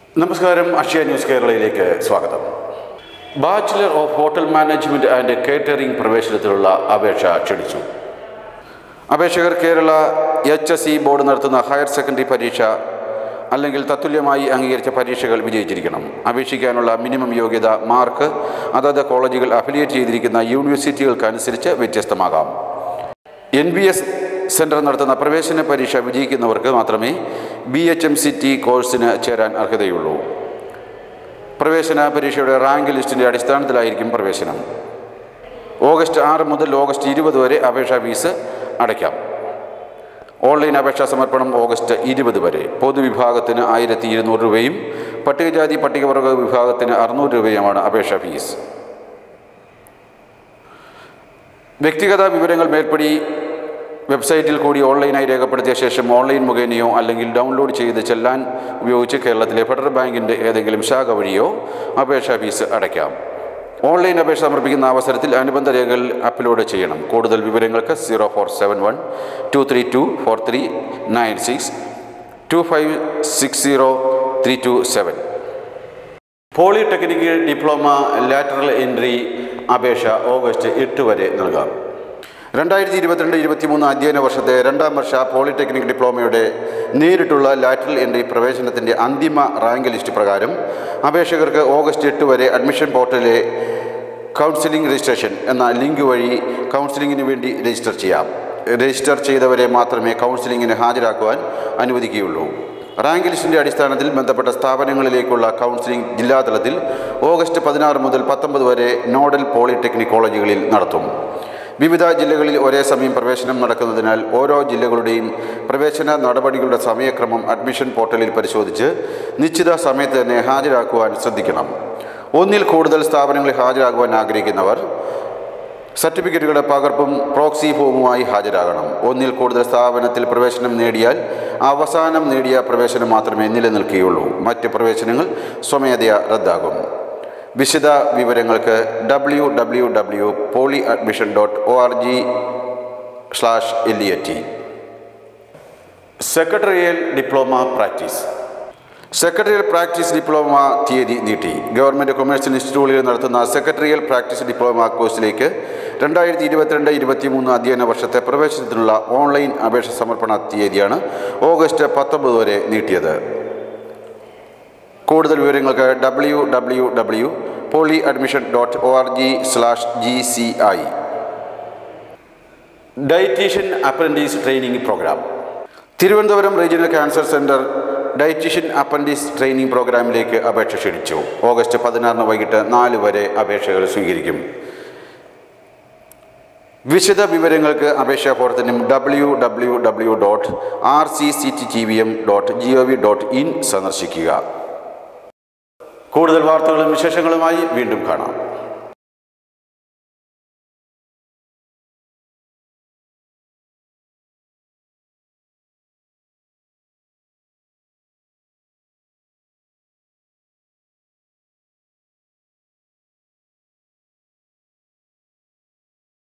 നമസ്കാരം അക്ഷയ ന്യൂസ് കേരളയിലേക്ക് സ്വാഗതം bachelor of hotel management and catering പ്രവേശനത്തിനുള്ള അപേക്ഷ ക്ഷണിച്ചു അപേക്ഷകർ Kerala H S E board നടത്തുന്ന ഹയർ സെക്കൻഡറി പരീക്ഷ അല്ലെങ്കിൽ തത്തുല്യമായി അംഗീകരിച്ച പരീക്ഷകൾ വിജയിച്ചിരിക്കണം അപേക്ഷിക്കാനുള്ള മിനിമം യോഗ്യത മാർക്ക് അതത് കോളേജുകൾ അഫിലിയേറ്റ് ചെയ്തിരിക്കുന്ന യൂണിവേഴ്സിറ്റികൾക്കനുസരിച്ച് വ്യത്യസ്തമാകാം എൻ ബി എസ് സെൻറ്റർ നടത്തുന്ന പ്രവേശന പരീക്ഷ വിജയിക്കുന്നവർക്ക് മാത്രമേ B H M C T കോഴ്സിന് ചേരാൻ അർഹതയുള്ളൂ പ്രവേശന പരീക്ഷയുടെ റാങ്ക് ലിസ്റ്റിൻ്റെ അടിസ്ഥാനത്തിലായിരിക്കും പ്രവേശനം ഓഗസ്റ്റ് ആറ് മുതൽ ഓഗസ്റ്റ് ഇരുപത് വരെ അപേക്ഷാ ഫീസ് അടയ്ക്കാം ഓൺലൈൻ അപേക്ഷാ സമർപ്പണം ഓഗസ്റ്റ് ഇരുപത് വരെ പൊതുവിഭാഗത്തിന് ആയിരത്തി ഇരുന്നൂറ് രൂപയും പട്ടികജാതി പട്ടികവർഗ വിഭാഗത്തിന് അറുന്നൂറ് രൂപയുമാണ് അപേക്ഷാ ഫീസ് വ്യക്തിഗത വിവരങ്ങൾ മേൽപ്പടി വെബ്സൈറ്റിൽ കൂടി ഓൺലൈനായി രേഖപ്പെടുത്തിയ ശേഷം ഓൺലൈൻ മുഖേനയോ അല്ലെങ്കിൽ ഡൗൺലോഡ് ചെയ്ത് ചെല്ലാൻ ഉപയോഗിച്ച് കേരളത്തിലെ ഫെഡറൽ ബാങ്കിൻ്റെ ഏതെങ്കിലും ശാഖ വഴിയോ അപേക്ഷാ ഫീസ് അടയ്ക്കാം ഓൺലൈൻ അപേക്ഷ സമർപ്പിക്കുന്ന അവസരത്തിൽ അനുബന്ധ രേഖകൾ അപ്ലോഡ് ചെയ്യണം കൂടുതൽ വിവരങ്ങൾക്ക് zero four seven one two three two four three nine six two five six zero three two seven polytechnic diploma lateral entry അപേക്ഷ ഓഗസ്റ്റ് എട്ട് വരെ നൽകാം രണ്ടായിരത്തി ഇരുപത്തിരണ്ട് ഇരുപത്തിമൂന്ന് അധ്യയന വർഷത്തെ രണ്ടാം വർഷ പോളിടെക്നിക് ഡിപ്ലോമയുടെ നേരിട്ടുള്ള ലാറ്ററൽ എൻട്രി പ്രവേശനത്തിൻ്റെ അന്തിമ റാങ്ക് ലിസ്റ്റ് പ്രകാരം അപേക്ഷകർക്ക് ഓഗസ്റ്റ് എട്ട് വരെ അഡ്മിഷൻ പോർട്ടലിലെ കൗൺസിലിംഗ് രജിസ്ട്രേഷൻ എന്ന ലിങ്ക് വഴി കൗൺസിലിങ്ങിന് വേണ്ടി രജിസ്റ്റർ ചെയ്യാം രജിസ്റ്റർ ചെയ്തവരെ മാത്രമേ കൗൺസിലിങ്ങിന് ഹാജരാക്കുവാൻ അനുവദിക്കുകയുള്ളൂ റാങ്ക് ലിസ്റ്റിൻ്റെ അടിസ്ഥാനത്തിൽ ബന്ധപ്പെട്ട സ്ഥാപനങ്ങളിലേക്കുള്ള കൗൺസിലിംഗ് ജില്ലാതലത്തിൽ ഓഗസ്റ്റ് പതിനാറ് മുതൽ പത്തൊമ്പത് വരെ നോഡൽ പോളിടെക്നിക് കോളേജുകളിൽ നടത്തും വിവിധ ജില്ലകളിൽ ഒരേ സമയം പ്രവേശനം നടക്കുന്നതിനാൽ ഓരോ ജില്ലകളുടെയും പ്രവേശന നടപടികളുടെ സമയക്രമം അഡ്മിഷൻ പോർട്ടലിൽ പരിശോധിച്ച് നിശ്ചിത സമയത്ത് തന്നെ ഹാജരാക്കുവാൻ ശ്രദ്ധിക്കണം ഒന്നിൽ കൂടുതൽ സ്ഥാപനങ്ങളിൽ ഹാജരാകുവാൻ ആഗ്രഹിക്കുന്നവർ സർട്ടിഫിക്കറ്റുകളുടെ പകർപ്പും പ്രോക്സി ഫോമുമായി ഹാജരാകണം ഒന്നിൽ കൂടുതൽ സ്ഥാപനത്തിൽ പ്രവേശനം നേടിയാൽ അവസാനം നേടിയ പ്രവേശനം മാത്രമേ നിലനിൽക്കുകയുള്ളൂ മറ്റ് പ്രവേശനങ്ങൾ സ്വമേധയാ റദ്ദാകും വിശദ വിവരങ്ങൾക്ക് W W W poly admission dot O R G slash L E T secretarial diploma practice secretarial practice diploma തീയതി നീട്ടി ഗവൺമെൻറ് കൊമേഴ്സ്യൽ ഇൻസ്റ്റിറ്റ്യൂട്ടിൽ നടത്തുന്ന സെക്രട്ടറിയൽ പ്രാക്ടീസ് ഡിപ്ലോമ കോഴ്സിലേക്ക് രണ്ടായിരത്തി ഇരുപത്തിരണ്ട് ഇരുപത്തിമൂന്ന് അധ്യയന വർഷത്തെ പ്രവേശനത്തിനുള്ള ഓൺലൈൻ അപേക്ഷ സമർപ്പണ തീയതിയാണ് ഓഗസ്റ്റ് പത്തൊമ്പത് വരെ നീട്ടിയത് കൂടുതൽ വിവരങ്ങൾക്ക് W W W poly admission dot O R G slash G C I dietitian apprentice training programme Thiruvananthapuram regional cancer centre dietitian apprentice training പ്രോഗ്രാമിലേക്ക് അപേക്ഷ ക്ഷണിച്ചു ഓഗസ്റ്റ് പതിനാറിന് വൈകിട്ട് നാല് വരെ അപേക്ഷകൾ സ്വീകരിക്കും വിശദ വിവരങ്ങൾക്ക് അപേക്ഷാ ഫോറത്തിനും W W W dot R C C T V M dot G O V dot in ഇൻ സന്ദർശിക്കുക കൂടുതൽ വാർത്തകളും വിശേഷങ്ങളുമായി വീണ്ടും കാണാം